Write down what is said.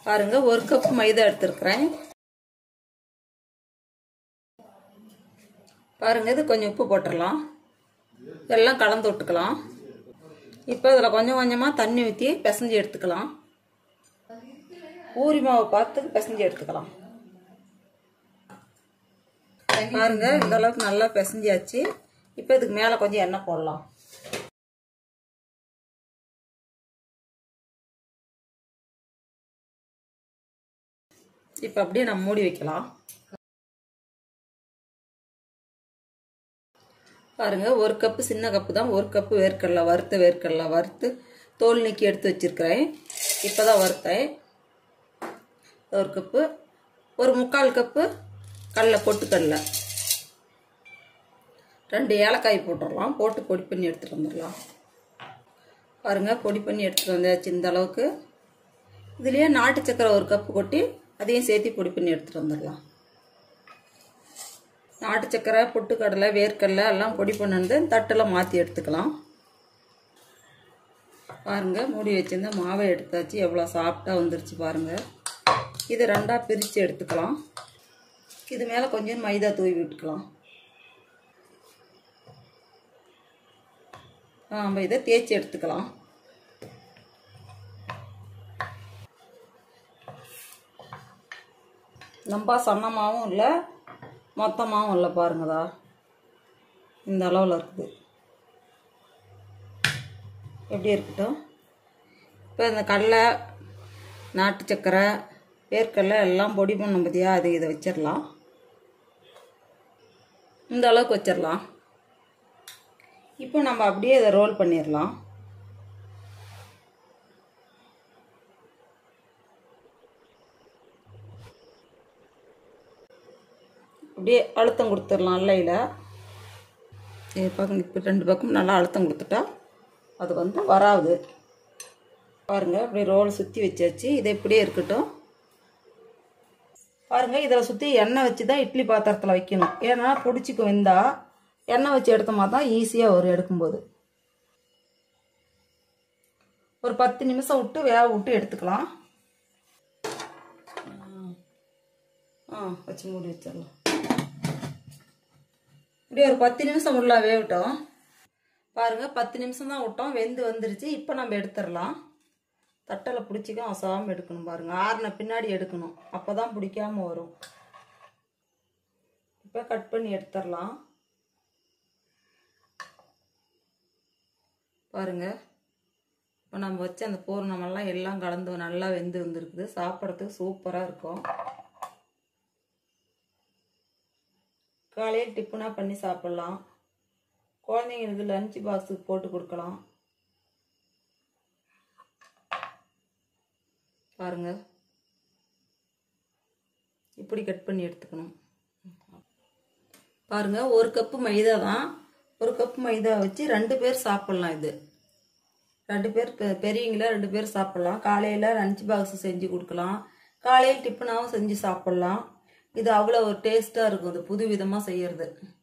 பாருங்க ஒரு கப் மைதா எடுத்துருக்குறேன் பாருங்க இது கொஞ்சம் உப்பு போட்டுடலாம் எல்லாம் கலந்து விட்டுக்கலாம் இப்போ இதில் கொஞ்சம் கொஞ்சமாக தண்ணி ஊற்றி பிசைஞ்சு எடுத்துக்கலாம் ஊரி மாவு பார்த்து பிசைஞ்சு எடுத்துக்கலாம் பாருங்க இந்த அளவுக்கு நல்லா பிசைஞ்சாச்சு இப்போ இதுக்கு மேலே கொஞ்சம் எண்ணெய் போடலாம் இப்போ அப்படியே நம்ம மூடி வைக்கலாம் பாருங்க ஒரு கப்பு சின்ன கப்பு தான் ஒரு கப்பு வேர்க்கடலை வறுத்த வேர்க்கடலை வறுத்து தோல் நீக்கி எடுத்து வச்சிருக்கிறேன் இப்போ தான் வறுத்தேன் ஒரு கப்பு ஒரு முக்கால் கப்பு கடலை பொட்டுக்கடலை ரெண்டு ஏலக்காய் போட்டுடலாம் போட்டு பொடி பண்ணி எடுத்துகிட்டு வந்துடலாம் பாருங்கள் பொடி பண்ணி எடுத்துகிட்டு வந்தாச்சு இந்த அளவுக்கு இதுலேயே நாட்டு சக்கரை ஒரு கப்பு கொட்டி அதையும் சேர்த்து பொடி பண்ணி எடுத்துகிட்டு வந்துடலாம் நாட்டு சக்கரை பொட்டுக்கடலை வேர்க்கடலை எல்லாம் பொடி பண்ணிருந்து தட்டில் மாற்றி எடுத்துக்கலாம் பாருங்கள் மூடி வச்சிருந்தா மாவை எடுத்தாச்சு எவ்வளோ சாஃப்டாக வந்துருச்சு பாருங்கள் இது ரெண்டாக பிரித்து எடுத்துக்கலாம் இது மேலே கொஞ்சம் மைதா தூவி விட்டுக்கலாம் நம்ம இதை தேய்ச்சி எடுத்துக்கலாம் ரொம்ப சன்னமாகவும் இல்லை மொத்தமாகவும் இல்லை பாருங்கதா இந்த அளவில் இருக்குது எப்படி இருக்கட்டும் இப்போ இந்த கடலை நாட்டு சக்கரை வேர்க்கடலை எல்லாம் பொடி பண்ண பற்றியா அது இதை வச்சிடலாம் இந்த அளவுக்கு வச்சிடலாம் இப்போ நம்ம அப்படியே இதை ரோல் பண்ணிடலாம் அப்படியே அழுத்தம் கொடுத்துடலாம் இல்லையில் இது பக்கம் இப்போ ரெண்டு பக்கம் நல்லா அழுத்தம் கொடுத்துட்டா அது வந்து வராது பாருங்கள் அப்படியே ரோல் சுற்றி வச்சாச்சு இது இப்படியே இருக்கட்டும் பாருங்கள் இதில் சுற்றி எண்ணெய் வச்சு தான் இட்லி பாத்திரத்தில் வைக்கணும் ஏன்னா பிடிச்சிக்கு வெந்தா எண்ணெய் வச்சு எடுத்தோமா தான் ஈஸியாக வரும் எடுக்கும்போது ஒரு பத்து நிமிஷம் விட்டு வேக விட்டு எடுத்துக்கலாம் ஆ வச்சு மூடி வச்சிடலாம் இப்படி ஒரு பத்து நிமிஷம் உள்ள வேகட்டும் பாருங்க பத்து நிமிஷம் தான் விட்டோம் வெந்து வந்துருச்சு இப்போ நம்ம எடுத்துடலாம் தட்டில் பிடிச்சிக்க அசாமல் எடுக்கணும் பாருங்க ஆறின பின்னாடி எடுக்கணும் அப்போ தான் பிடிக்காம வரும் இப்போ கட் பண்ணி எடுத்துடலாம் பாருங்க இப்போ நம்ம வச்ச அந்த பூர்ணமெல்லாம் எல்லாம் கலந்து நல்லா வெந்து வந்துருக்குது சாப்பிட்றதுக்கு சூப்பராக இருக்கும் காலையில் டிஃபனாக பண்ணி சாப்பிட்லாம் குழந்தைங்களுக்கு லஞ்ச் பாக்ஸுக்கு போட்டு கொடுக்கலாம் பாருங்க இப்படி கட் பண்ணி எடுத்துக்கணும் பாருங்க ஒரு கப்பு மைதா தான் ஒரு கப்பு மைதா வச்சு ரெண்டு பேர் சாப்பிட்லாம் இது ரெண்டு பேர் பெ- பெரியவங்கள ரெண்டு பேர் சாப்பிட்லாம் காலையில் லஞ்ச் பாக்ஸ் செஞ்சு கொடுக்கலாம் காலையில் டிஃபனாகவும் செஞ்சு சாப்பிட்லாம் இது அவ்வளோ ஒரு டேஸ்ட்டாக இருக்கும் இது புது விதமாக செய்யறது